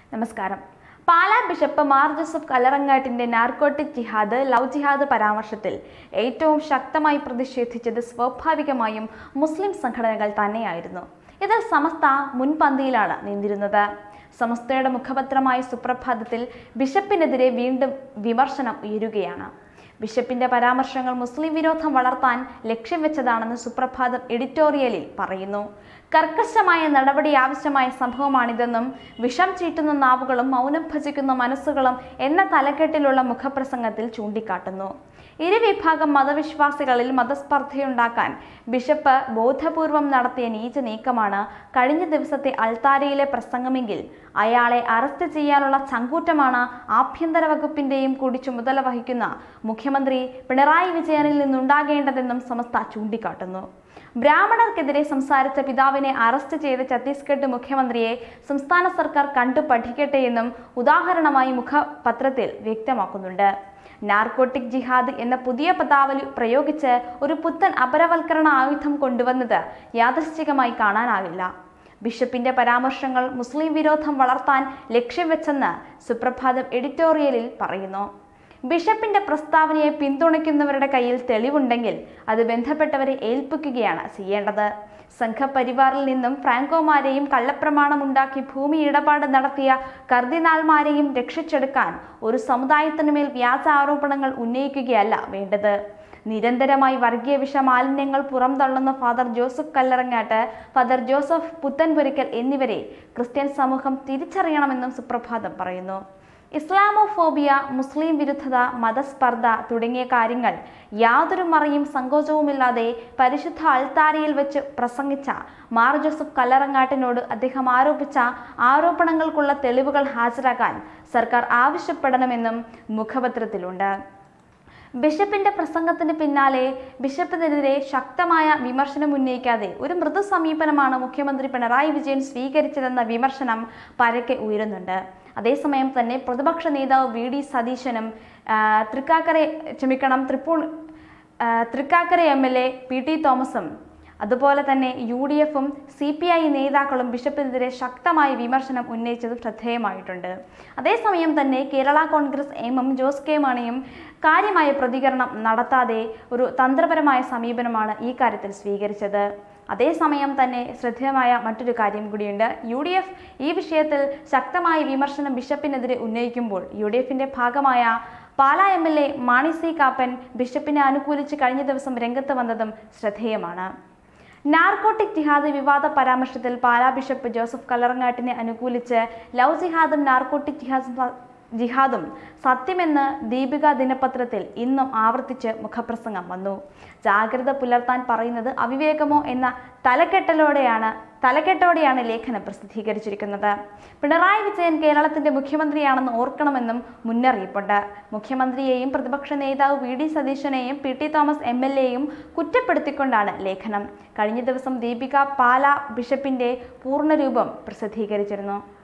നമസ്കാരം Pala bishop Mar Joseph കല്ലറങ്ങാട്ടിന്റെ narcotic ജിഹാദ് ലവ് ജിഹാദ് പരാമർശത്തിൽ ഏറ്റവും ശക്തമായി പ്രതിഷേധിച്ചത് സ്വാഭാവികമായും മുസ്ലിം സംഘടനകൾ തന്നെയായിരുന്നു ഇതിൽ സമസ്ത മുൻപന്തിയിലാണ് നിന്നിരുന്നത് സമസ്തയുടെ മുഖപത്രമായ സുപ്രഭാതത്തിൽ ബിഷപ്പിനെതിരെ വീണ്ടും വിമർശനം ഉയരുകയാണ് ബിഷപ്പിന്റെ പരാമർശങ്ങൾ മുസ്ലിം വിരോധം വളർത്താൻ ലക്ഷ്യം വെച്ചതാണെന്ന് സുപ്രഭാതം എഡിറ്റോറിയലിൽ പറയുന്നു കർക്കശമായ നടപടി ആവശ്യമായ സംഭവമാണിതെന്നും വിഷം ചീറ്റുന്ന നാവുകളും മൗനം ഭജിക്കുന്ന മനസ്സുകളും എന്ന തലക്കെട്ടിലുള്ള മുഖപ്രസംഗത്തിൽ ചൂണ്ടിക്കാട്ടുന്നു ഇരുവിഭാഗം മതവിശ്വാസികളിൽ മതസ്പർദ്ധയുണ്ടാക്കാൻ ബിഷപ്പ് ബോധപൂർവം നടത്തിയ നീച നീക്കമാണ് കഴിഞ്ഞ ദിവസത്തെ അൾത്താരയിലെ പ്രസംഗമെങ്കിൽ അയാളെ അറസ്റ്റ് ചെയ്യാനുള്ള ചങ്കൂറ്റമാണ് ആഭ്യന്തര വകുപ്പിന്റെയും കൂടി ചുമതല വഹിക്കുന്ന മുഖ്യമന്ത്രി പിണറായി വിജയനിൽ നിന്നുണ്ടാകേണ്ടതെന്നും സമസ്ത ചൂണ്ടിക്കാട്ടുന്നു ബ്രാഹ്മണർക്കെതിരെ സംസാരിച്ച പിതാവിനെ അറസ്റ്റ് ചെയ്ത ഛത്തീസ്ഗഡ് മുഖ്യമന്ത്രിയെ സംസ്ഥാന സർക്കാർ കണ്ടു പഠിക്കട്ടെ എന്നും ഉദാഹരണമായി മുഖപത്രത്തിൽ വ്യക്തമാക്കുന്നുണ്ട് നാർക്കോട്ടിക് ജിഹാദ് എന്ന പുതിയ പദാവലി പ്രയോഗിച്ച് ഒരു പുത്തൻ അപരവൽക്കരണ ആയുധം കൊണ്ടുവന്നത് യാദൃശ്ചികമായി കാണാനാവില്ല ബിഷപ്പിന്റെ പരാമർശങ്ങൾ മുസ്ലിം വിരോധം വളർത്താൻ ലക്ഷ്യം വെച്ചെന്ന് സുപ്രഭാതം എഡിറ്റോറിയലിൽ പറയുന്നു ബിഷപ്പിന്റെ പ്രസ്താവനയെ പിന്തുണയ്ക്കുന്നവരുടെ കയ്യിൽ തെളിവുണ്ടെങ്കിൽ അത് ബന്ധപ്പെട്ടവരെ ഏൽപ്പിക്കുകയാണ് ചെയ്യേണ്ടത് സംഘപരിവാറിൽ നിന്നും ഫ്രാങ്കോമാരെയും കള്ളപ്രമാണമുണ്ടാക്കി ഭൂമി ഇടപാട് നടത്തിയ കർദിനാൾമാരെയും രക്ഷിച്ചെടുക്കാൻ ഒരു സമുദായത്തിനുമേൽ വ്യാജ ആരോപണങ്ങൾ ഉന്നയിക്കുകയല്ല വേണ്ടത് നിരന്തരമായി വർഗീയ വിഷമാലിന്യങ്ങൾ പുറംതള്ളുന്ന father Joseph Kallarangatt father Joseph Puthanpurackal എന്നിവരെ ക്രിസ്ത്യൻ സമൂഹം തിരിച്ചറിയണമെന്നും സുപ്രഭാതം പറയുന്നു ഇസ്ലാമോഫോബിയ മുസ്ലിം വിരുദ്ധത മതസ്പർദ്ധ തുടങ്ങിയ കാര്യങ്ങൾ യാതൊരു മറയും സങ്കോചവുമില്ലാതെ പരിശുദ്ധ അൾത്താരയിൽ വെച്ച് പ്രസംഗിച്ച മാർ ജോസഫ് കല്ലറങ്ങാട്ടിനോട് അദ്ദേഹം ആരോപിച്ച ആരോപണങ്ങൾക്കുള്ള തെളിവുകൾ ഹാജരാക്കാൻ സർക്കാർ ആവശ്യപ്പെടണമെന്നും മുഖപത്രത്തിലുണ്ട് ബിഷപ്പിന്റെ പ്രസംഗത്തിന് പിന്നാലെ ബിഷപ്പിനെതിരെ ശക്തമായ വിമർശനം ഉന്നയിക്കാതെ ഒരു മൃദു സമീപനമാണ് മുഖ്യമന്ത്രി പിണറായി വിജയൻ സ്വീകരിച്ചതെന്ന വിമർശനം പരക്കെ ഉയരുന്നുണ്ട് അതേസമയം തന്നെ പ്രതിപക്ഷ നേതാവ് വി ഡി സതീശനും ആ, തൃക്കാക്കര ക്ഷമിക്കണം തൃപ്പൂൺ ആ, Thrikkakara M L A P T തോമസും അതുപോലെ തന്നെ യു ഡി എഫും സി പി ഐ നേതാക്കളും ബിഷപ്പിനെതിരെ ശക്തമായ വിമർശനം ഉന്നയിച്ചത് ശ്രദ്ധേയമായിട്ടുണ്ട് അതേസമയം തന്നെ കേരള കോൺഗ്രസ് എമ്മും ജോസ് കെ മാണിയും കാര്യമായ പ്രതികരണം നടത്താതെ ഒരു തന്ത്രപരമായ സമീപനമാണ് ഈ കാര്യത്തിൽ സ്വീകരിച്ചത് അതേസമയം തന്നെ ശ്രദ്ധേയമായ മറ്റൊരു കാര്യം കൂടിയുണ്ട് യു ഡി എഫ് ഈ വിഷയത്തിൽ ശക്തമായ വിമർശനം ബിഷപ്പിനെതിരെ ഉന്നയിക്കുമ്പോൾ യു ഡി എഫിന്റെ ഭാഗമായ Pala M L A Mani C Kappan ബിഷപ്പിനെ അനുകൂലിച്ച് കഴിഞ്ഞ ദിവസം രംഗത്ത് വന്നതും ശ്രദ്ധേയമാണ് നാർക്കോട്ടിക് ജിഹാദ് വിവാദ പരാമർശത്തിൽ പാലാ ബിഷപ്പ് ജോസഫ് കല്ലറങ്ങാട്ടിനെ അനുകൂലിച്ച് ലവ് ജിഹാദും നാർക്കോട്ടിക് ജിഹാദും ജിഹാദും സത്യമെന്ന് ദീപിക ദിനപത്രത്തിൽ ഇന്നും ആവർത്തിച്ച് മുഖപ്രസംഗം വന്നു ജാഗ്രത പുലർത്താൻ പറയുന്നത് അവിവേകമോ എന്ന തലക്കെട്ടലോടെയാണ് തലക്കെട്ടോടെയാണ് ലേഖനം പ്രസിദ്ധീകരിച്ചിരിക്കുന്നത് പിണറായി വിജയൻ കേരളത്തിന്റെ മുഖ്യമന്ത്രിയാണെന്ന് ഓർക്കണമെന്നും മുന്നറിയിപ്പുണ്ട് മുഖ്യമന്ത്രിയെയും പ്രതിപക്ഷ നേതാവ് വി ഡി സതീശനെയും P T Thomas M L എയും കുറ്റപ്പെടുത്തിക്കൊണ്ടാണ് ലേഖനം കഴിഞ്ഞ ദിവസം ദീപിക പാല ബിഷപ്പിന്റെ പൂർണ്ണരൂപം പ്രസിദ്ധീകരിച്ചിരുന്നു